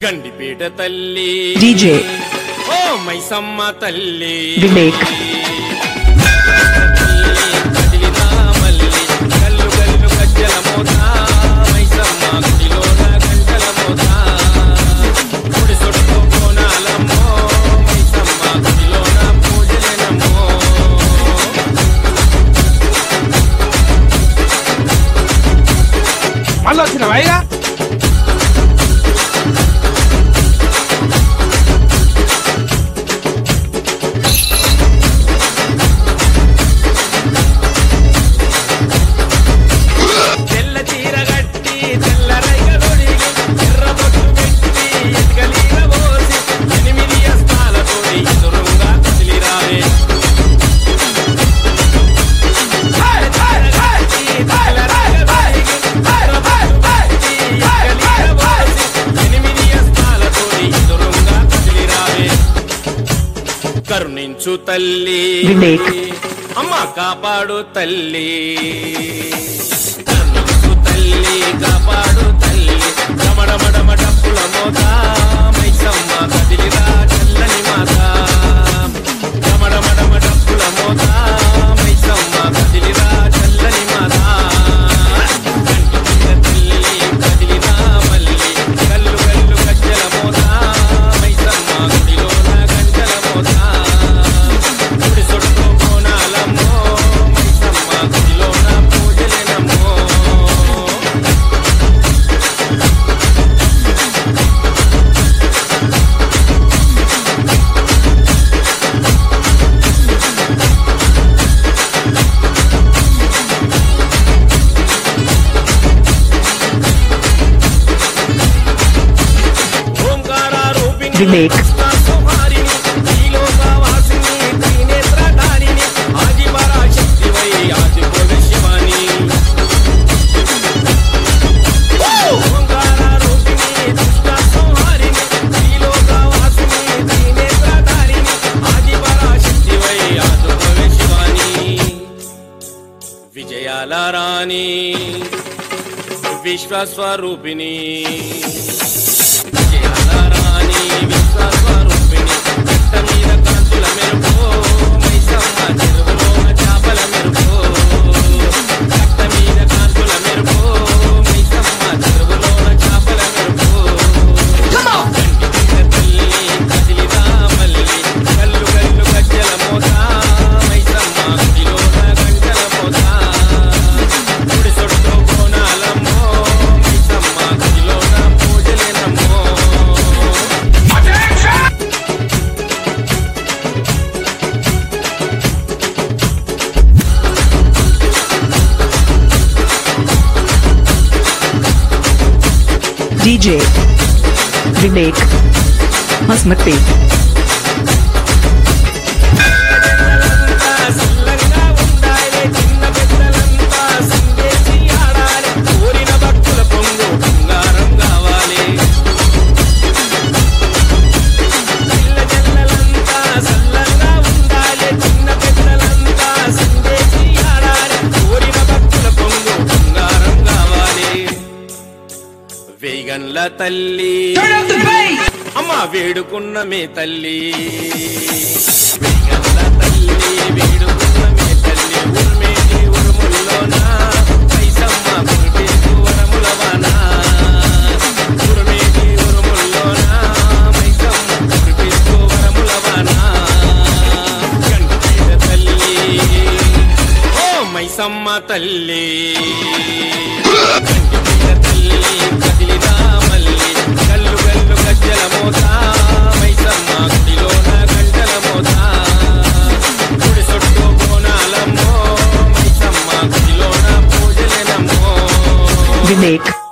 గండిపేట తల్లి DJ. ఓ మైసమ్మ తల్లి Vivek. కదిలినా మల్లి గల్లు గల్లు గజ్జల మోత మైసమ్మ గుడిలోన గంటల మోత గుడి సొట్టు కోనాలమ్మో మైసమ్మ గుడిలోన పూజలనమ్మో మళ్ళీ వచ్చిన వైరా తెల్ల చీర గట్టి తెల్ల రైగ తొడిగి ఎర్ర బొట్టు పెట్టి ఎత్కలీర పోసి ఎనిమిది అస్తాలతోటి ఎదురుగా కదిలిరావే తెల్ల రైగ తొడిగి ఎర్ర బొట్టు పెట్టి ఎత్కలీర పోసి ఎనిమిది అస్తాలతోటి ఎదురుగా కదిలిరావే కరుణించు తల్లి వివేక్. అమ్మ కాపాడు తల్లి కరుణించు తల్లి కాపాడు తల్లి రమడమడమ డప్పుల మోత మైసమ్మ కదిలిరా చల్లని మాత రమడమడమ డప్పుల మోత మైసమ్మ కదిలిరా చల్లని మాత కంటి తల్లి కదిలిరా మల్లి కల్లు కల్లు గజ్జల మోత మైసమ్మ గుడిలోన గంటల మోత గుడి సొట్టు కోనాలమ్మో మైసమ్మ గుడిలోన పూజలేనమ్మో ఓంకార రూపిణి వివేక్. సంహారిణి శ్రీలోకవాసిని త్రినేత్రధారిణి ఆది పరాశక్తివై ఆది భవిష్యవాణి ఓంకార రూపిణి దుష్ట సంహారిణి శ్రీలోకవాసిని త్రినేత్రధారిణి ఆది పరాశక్తివై ఆది భవిష్యవాణి విజయాల రాణి విశ్వస్వరూపిణి విజయాలరాణి విశ్వస్వరూపిణి చెట్ట మీద కాంతుల మెరుపు మైసమ్మ చెరువులోన చేపల మెరుపు చెట్ట మీద కాంతుల మెరుపు మైసమ్మ చెరువులోన చేపల మెరుపు కంటి మీద తల్లి కదిలిదా మల్లి కల్లు కల్లు గజ్జల మోత మైసమ్మ గుడిలోన గంటల మోత గుడి సొట్టు కోనాలమ్మో మైసమ్మ గుడిలోన పూజలేనమ్మో DJ. Vivek. Hasmatpet. సల్లంగా ఉండాలి చిన్న పెద్దలంతా సందేశి ఆడాలి కోరిన భక్తుల పొంగు బంగారం కావాలి పిల్ల జల్లలంతా సల్లంగా ఉండాలి చిన్న పెద్దలంతా సందేశి ఆడాలి కోరిన భక్తుల పొంగు బంగారం కావాలి వేగన్ల తల్లి అమ్మ వేడుకున్న మే తల్లి వేగన్ల తల్లి వేడుకున్న మే తల్లి ఉర్మేటి ఉరుముల్లోన పైసమ్మ కురిపేసు వరములవాన ఉర్మేటి ఉరుముల్లోన మైసమ్మ కురిపేసు వరములవాన కంటిపేట తల్లి ఓ మైసమ్మ తల్లి కంటిపేట తల్లి కదిలినా మల్లి కల్లు కల్లు గజ్జల మోత మైసమ్మ గుడిలోన గంటల మోత గుడి సొట్టు కోనాలమ్మో మైసమ్మ గుడిలోన పూజలేనమ్మో Vivek.